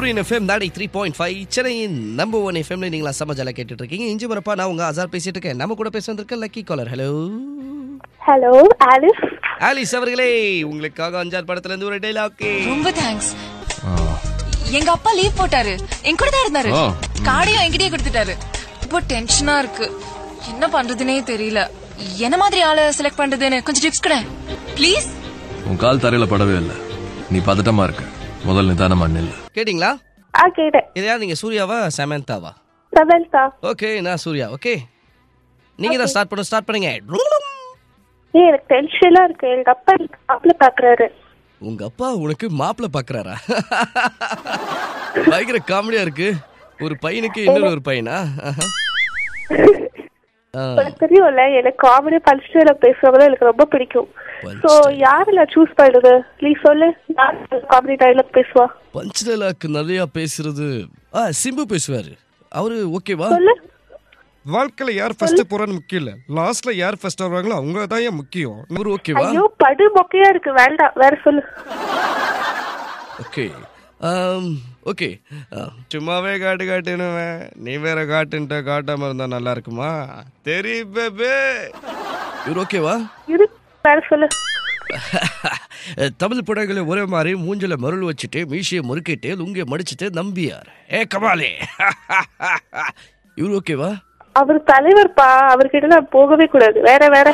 சூரியன் FM ninety three point five சென்னையின் number one எஃப்எம்ல நீங்களா சமஜால கேட்டுட்டு இருக்கீங்க இஞ்சி வரப்பா நான் உங்க அசார் பேசிட்டு இருக்கேன் நம்ம கூட பேச வந்திருக்க lucky caller hello hello Alice Alice அவர்களே உங்களுக்காக அஞ்சார் படத்துல இருந்து ஒரு டைலாக் ரொம்ப தேங்க்ஸ் எங்க அப்பா லீவ் போட்டாரு என் கூட தான் இருந்தாரு ஓ. கார்டையும் என்கிட்டயே கொடுத்துட்டாரு ரொம்ப டென்ஷனா இருக்கு என்ன பண்றதுனே தெரியல என்ன மாதிரி ஆளை செலக்ட் பண்றதுன்னு கொஞ்சம் டிப்ஸ் கூட ப்ளீஸ் உன் கால் தரையில படவே இல்லை நீ பதட்டமா இருக்க முதல் நிதானமா நில்லு கேட்டிங்களா ஆ கேட்டேன் இதையா நீங்க சூர்யாவா சமந்தாவா சமந்தா ஓகே நான் சூர்யா ஓகே நீங்க தான் ஸ்டார்ட் பண்ண ஸ்டார்ட் பண்ணுங்க ஏ எனக்கு டென்ஷனா இருக்கு எங்க அப்பா எனக்கு மாப்பிள்ள பாக்குறாரு உங்க அப்பா உனக்கு மாப்பிள்ள பாக்குறாரா பயங்கர காமெடியா இருக்கு ஒரு பையனுக்கு இன்னொரு ஒரு பையனா ஆஹா. ஆ, உனக்கு தெரியும்ல எனக்கு காமெடி பஞ்சுல பேசுறவங்க எனக்கு ரொம்ப பிடிக்கும் சோ யாரு நான் சூஸ் பண்றது ப்ளீஸ் சொல்லு யார் காமெடி டைலாக் பேசுவா பஞ்ச் டைலாக் நிறைய பேசுறது ஆ சிம்பு பேசுவாரு அவரு ஓகேவா சொல்லு வாழ்க்கையில யார் ஃபர்ஸ்ட் போறான்னு முக்கியம் இல்ல லாஸ்ட்ல யார் ஃபர்ஸ்ட் வருவாங்களோ அவங்க தான் ஏன் முக்கியம் அவரு ஓகேவா ஐயோ படு மொக்கையா இருக்கு வேண்டாம் வேற சொல்லு ஓகே ஓகே சும்மாவே காட்டு காட்டுனுவேன் நீ வேற காட்டுன்ட்ட காட்டாம இருந்தா நல்லா இருக்குமா தெரியும் பேபே இவர் ஓகேவா இரு வேற சொல்லு தமிழ் படங்களை ஒரே மாதிரி மூஞ்சில மருள் வச்சுட்டு மீசையை முறுக்கிட்டு லுங்கிய மடிச்சிட்டு நம்பியார் ஏ கமாலே இவர் ஓகேவா அவர் தலைவர்ப்பா அவர்கிட்ட நான் போகவே கூடாது வேற வேற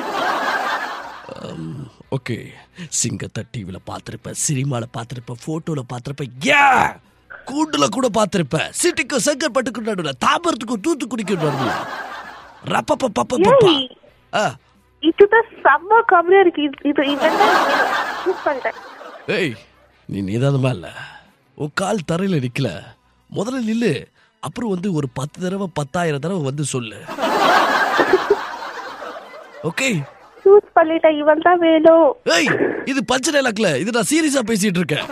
ஓகே சிங்கத்தை டிவில பார்த்திருப்ப சினிமால பார்த்திருப்ப போட்டோல பார்த்திருப்ப யா கூண்டுல கூட பார்த்திருப்ப சிட்டிக்கு சங்கர் பட்டுக்கு நடுவில் தாபரத்துக்கு தூத்துக்குடிக்கு நடுவில் ரப்பப்ப பப்ப பப்பா ஏய். ஆ இதுதான் செம்ம காமெடியா இருக்கு இது இது இவன் தான் சூஸ் பண்ணிட்டேன் ஏய் நீ நிதானமா இல்ல உன் கால் தரையில நிக்கல முதல்ல நில்லு அப்புறம் வந்து ஒரு பத்து தடவை பத்தாயிரம் தடவை வந்து சொல்லு ஓகே சூஸ் பண்ணிட்டேன் இவன் தான் வேணும் ஏய் இது பஞ்ச டைலாக்ல இது நான் சீரியஸா பேசிட்டு இருக்கேன்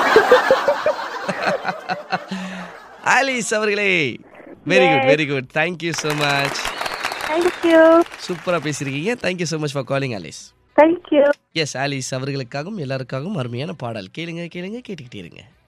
ஆலிஸ் அவர்களே very good very good thank you so much thank you சூப்பரா பேசியிருக்கீங்க thank you so much for calling Alice thank you yes Alice அவர்களுக்காகவும் எல்லாருக்காகவும் அருமையான பாடல் கேளுங்க கேளுங்க கேட்டுக்கிட்டே இருங்க